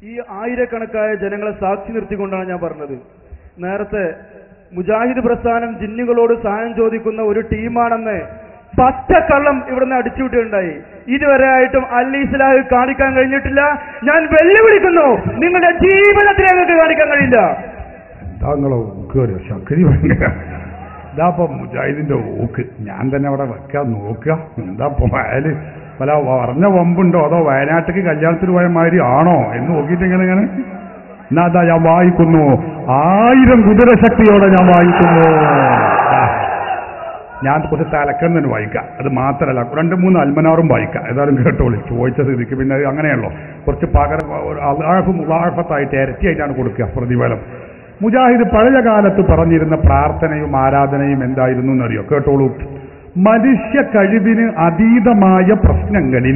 ഈ ആയിരക്കണക്കായ ജനങ്ങളെ സാക്ഷി നിർത്തിക്കൊണ്ടാണ് ഞാൻ പറഞ്ഞത് നേരത്തെ മുജാഹിദ് പ്രസ്ഥാനം ജിന്നുകളോട് സഹായം ചോദിക്കുന്ന ഒരു ടീമാണെന്ന് പച്ചക്കള്ളം ഇവിടുന്ന് അടിച്ചുവിട്ടുണ്ടായി ഇതുവരെ ആയിട്ടും അൽ ഇസ്ലാഹ് കാണിക്കാൻ കഴിഞ്ഞിട്ടില്ല ഞാൻ വെല്ലുവിളിക്കുന്നു നിങ്ങളുടെ ജീവിതത്തിൽ ഞങ്ങൾക്ക് കാണിക്കാൻ കഴിയില്ല താങ്കളെ ഊക്ക് ഒരു ശക്തി ഭയങ്കര ഇതാപ്പം മുജാഹിദിന്റെ ഊക്ക് ഞാൻ തന്നെ അവിടെ വെക്കാൻ നോക്കുക എന്താപ്പം വയല് പല പറഞ്ഞ വമ്പുണ്ടോ അതോ വയനാട്ടിലേക്ക് കല്യാണത്തിന് പോയ മാതിരി ആണോ എന്ന് നോക്കിയിട്ട് ഇങ്ങനെ ഇങ്ങനെ എന്നാ അതാ ഞാൻ വായിക്കുന്നു ആയിരം കുതിരശക്തിയോടെ ഞാൻ വായിക്കുന്നു ദാ. ഞാൻ കുറച്ച് തലക്കം തന്നെ വായിക്കാം അത് മാത്രമല്ല രണ്ട് മൂന്ന് അൽമനാറും വായിക്കാം ഏതായാലും കേട്ടോളി ചോദിച്ച സ്ഥിതിക്ക് പിന്നെ അത് അങ്ങനെയല്ലോ കുറച്ച് പകരം അലാഫ് മുലാഫത്തായിട്ട് ഇരട്ടിയായിട്ടാണ് കൊടുക്കുക പ്രതിഫലം മുജാഹിദ് പഴയ കാലത്ത് പറഞ്ഞിരുന്ന പ്രാർത്ഥനയും ആരാധനയും എന്തായിരുന്നു എന്നറിയോ കേട്ടോളൂ മനുഷ്യ കഴിവിന് അതീതമായ പ്രശ്നങ്ങളിൽ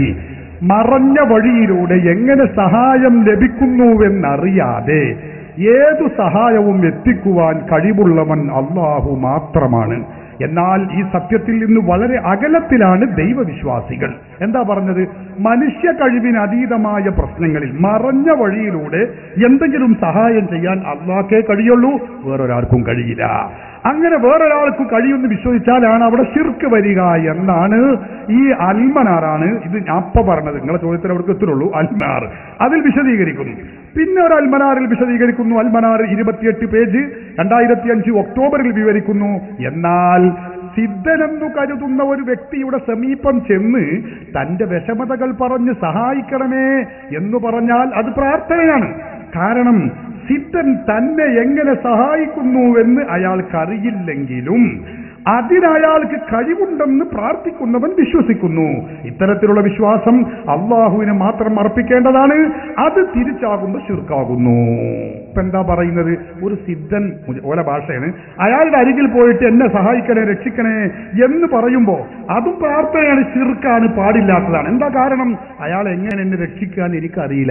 മറഞ്ഞ വഴിയിലൂടെ എങ്ങനെ സഹായം ലഭിക്കുന്നുവെന്നറിയാതെ ഏതു സഹായവും എത്തിക്കുവാൻ കഴിവുള്ളവൻ അള്ളാഹു മാത്രമാണ് എന്നാൽ ഈ സത്യത്തിൽ നിന്ന് വളരെ അകലത്തിലാണ് ദൈവവിശ്വാസികൾ എന്താ പറഞ്ഞത് മനുഷ്യ കഴിവിന് അതീതമായ പ്രശ്നങ്ങളിൽ മറഞ്ഞ വഴിയിലൂടെ എന്തെങ്കിലും സഹായം ചെയ്യാൻ അള്ളാഹ്ക്കേ കഴിയുള്ളൂ വേറൊരാൾക്കും കഴിയില്ല അങ്ങനെ വേറൊരാൾക്ക് കഴിയുമെന്ന് വിശ്വസിച്ചാലാണ് അവിടെ ശിർക്ക് വരിക എന്നാണ് ഈ അൽമനാറാണ് ഇത് ഞാൻ അപ്പ പറഞ്ഞത് നിങ്ങളെ ചോദ്യത്തിൽ അവർക്ക് എത്തുള്ളൂ അൽമനാർ അതിൽ വിശദീകരിക്കുന്നു പിന്നെ ഒരു അൽമനാറിൽ വിശദീകരിക്കുന്നു അൽമനാർ ഇരുപത്തിയെട്ട് പേജ് രണ്ടായിരത്തി അഞ്ച് ഒക്ടോബറിൽ വിവരിക്കുന്നു എന്നാൽ സിദ്ധനെന്നു കരുതുന്ന ഒരു വ്യക്തിയുടെ സമീപം ചെന്ന് തന്റെ വിഷമതകൾ പറഞ്ഞ് സഹായിക്കണമേ എന്ന് പറഞ്ഞാൽ അത് പ്രാർത്ഥനയാണ് കാരണം സിദ്ധൻ തന്നെ എങ്ങനെ സഹായിക്കുന്നുവെന്ന് അയാൾക്കറിയില്ലെങ്കിലും അതിനയാൾക്ക് കഴിവുണ്ടെന്ന് പ്രാർത്ഥിക്കുന്നവൻ വിശ്വസിക്കുന്നു ഇത്തരത്തിലുള്ള വിശ്വാസം അള്ളാഹുവിനെ മാത്രം അർപ്പിക്കേണ്ടതാണ് അത് തിരിച്ചാകുമ്പോൾ ശുർക്കാകുന്നു ഇപ്പൊ എന്താ പറയുന്നത് ഒരു സിദ്ധൻ ഓല ഭാഷയാണ് അയാളുടെ അരികിൽ പോയിട്ട് എന്നെ സഹായിക്കണേ രക്ഷിക്കണേ എന്ന് പറയുമ്പോൾ അതും പ്രാർത്ഥനയാണ് ശിർക്കാണ് പാടില്ലാത്തതാണ് എന്താ കാരണം അയാൾ എങ്ങനെ എന്നെ രക്ഷിക്കാൻ എനിക്കറിയില്ല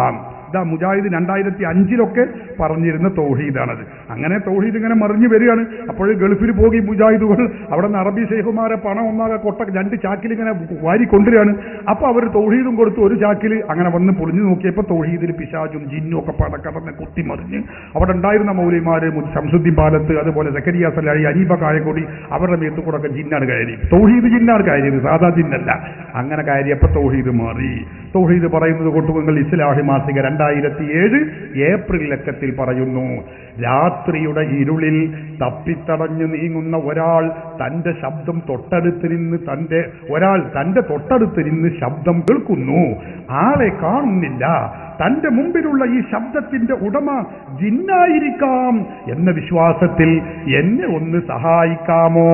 ഇതാ മുജാഹിദ് രണ്ടായിരത്തി അഞ്ചിലൊക്കെ പറഞ്ഞിരുന്ന തൗഹീദാണത് അങ്ങനെ തൗഹീദ് ഇങ്ങനെ മറിഞ്ഞു വരികയാണ് അപ്പോൾ ഗൾഫിൽ പോയി മുജാഹിദുകൾ അവിടെ നിന്ന് അറബി ഷെയ്ഖുമാരെ പണം ഒന്നാകെ കൊട്ട രണ്ട് ചാക്കിൽ ഇങ്ങനെ വാരി കൊണ്ടുവരികയാണ് അപ്പൊ അവർ തൗഹീദും കൊടുത്തു ഒരു ചാക്കിൽ അങ്ങനെ വന്ന് പൊളിഞ്ഞു നോക്കിയപ്പോൾ തൗഹീദിൽ പിശാചും ജിന്നും ഒക്കെ പടക്കടന്ന് കുത്തിമറിഞ്ഞ് അവിടെ ഉണ്ടായിരുന്ന മൗലിമാര് മു- ശംസുദ്ദീൻ പാലത്ത് അതുപോലെ സക്കരിയ സലായി അനീബ കായക്കൊടി അവരുടെ മേത്ത് കൂടെ ഒക്കെ ജിന്നാണ് കയറി തൗഹീദ് ജിന്നാണ് കയറിയത് സാധാ ജിന്നല്ല അങ്ങനെ കയറിയപ്പോ തൗഹീദ് മാറി തൗഹീദ് പറയുന്നത് കൊട്ടുകുങ്ങൾ ഇസ്ലാഹി മാസിക രണ്ടായിരത്തി ഏഴ് ഏപ്രിൽ ലക്കത്തിൽ പറയുന്നു രാത്രിയുടെ ഇരുളിൽ തപ്പിത്തടഞ്ഞു നീങ്ങുന്ന ഒരാൾ തന്റെ ശബ്ദം തൊട്ടടുത്ത് നിന്ന് തന്റെ ഒരാൾ തന്റെ തൊട്ടടുത്ത് നിന്ന് ശബ്ദം കേൾക്കുന്നു ആളെ കാണുന്നില്ല തന്റെ മുമ്പിലുള്ള ഈ ശബ്ദത്തിന്റെ ഉടമ ജിന്നായിരിക്കാം എന്ന വിശ്വാസത്തിൽ എന്നെ ഒന്ന് സഹായിക്കാമോ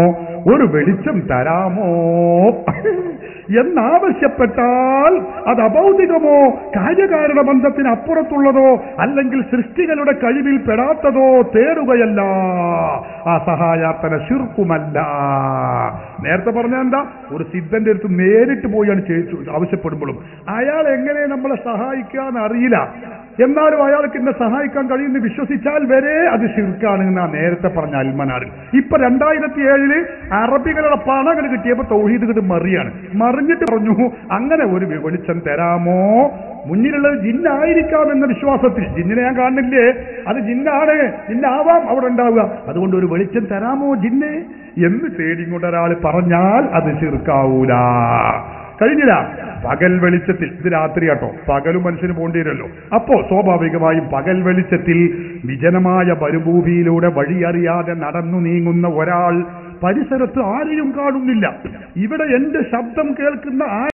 ഒരു വെളിച്ചം തരാമോ എന്നാവശ്യപ്പെട്ടാൽ അത് അഭൗതികമോ കാര്യകാരണ ബന്ധത്തിന് അപ്പുറത്തുള്ളതോ അല്ലെങ്കിൽ സൃഷ്ടികളുടെ കഴിവിൽ പെടാത്തതോ തേടുകയല്ല ആ സഹായാർത്ഥന ശിർക്കുമല്ല നേരത്തെ പറഞ്ഞ എന്താ ഒരു സിദ്ധന്റെ അടുത്ത് നേരിട്ട് പോയാണ് ചെയ്യിച്ചു ആവശ്യപ്പെടുമ്പോഴും അയാൾ എങ്ങനെ നമ്മളെ സഹായിക്കുക എന്ന് അറിയില്ല എന്നാലും അയാൾക്ക് എന്നെ സഹായിക്കാൻ കഴിയുമെന്ന് വിശ്വസിച്ചാൽ വരെ അത് ശിർക്കാണ് എന്നാ നേരത്തെ പറഞ്ഞ അൽമനാറിൽ ഇപ്പൊ രണ്ടായിരത്തി ഏഴില് അറബികളുടെ പണകൾ കിട്ടിയപ്പോ തൗഹീദ് കിട്ട് മറിയാണ് മറിഞ്ഞിട്ട് പറഞ്ഞു അങ്ങനെ ഒരു വെളിച്ചം തരാമോ മുന്നിലുള്ളത് ജിന്നായിരിക്കാം എന്ന വിശ്വാസത്തിൽ ജിന്നിനെ ഞാൻ കാണുന്നില്ലേ അത് ജിന്നാണ് ജിന്നാവാം അവിടെ ഉണ്ടാവുക അതുകൊണ്ട് ഒരു വെളിച്ചം തരാമോ ജിന്നെ എന്ന് തേടിക്കൊണ്ട് ഒരാൾ പറഞ്ഞാൽ അത് ചെറുക്കാവൂല കഴിഞ്ഞില്ല പകൽ വെളിച്ചത്തിൽ ഇത് രാത്രി കേട്ടോ പകലും മനുഷ്യന് പോണ്ടി വരുമല്ലോ അപ്പോ സ്വാഭാവികമായും പകൽ വെളിച്ചത്തിൽ വിജനമായ മരുഭൂമിയിലൂടെ വഴിയറിയാതെ നടന്നു നീങ്ങുന്ന ഒരാൾ പരിസരത്ത് ആരെയും കാണുന്നില്ല ഇവിടെ എന്റെ ശബ്ദം കേൾക്കുന്ന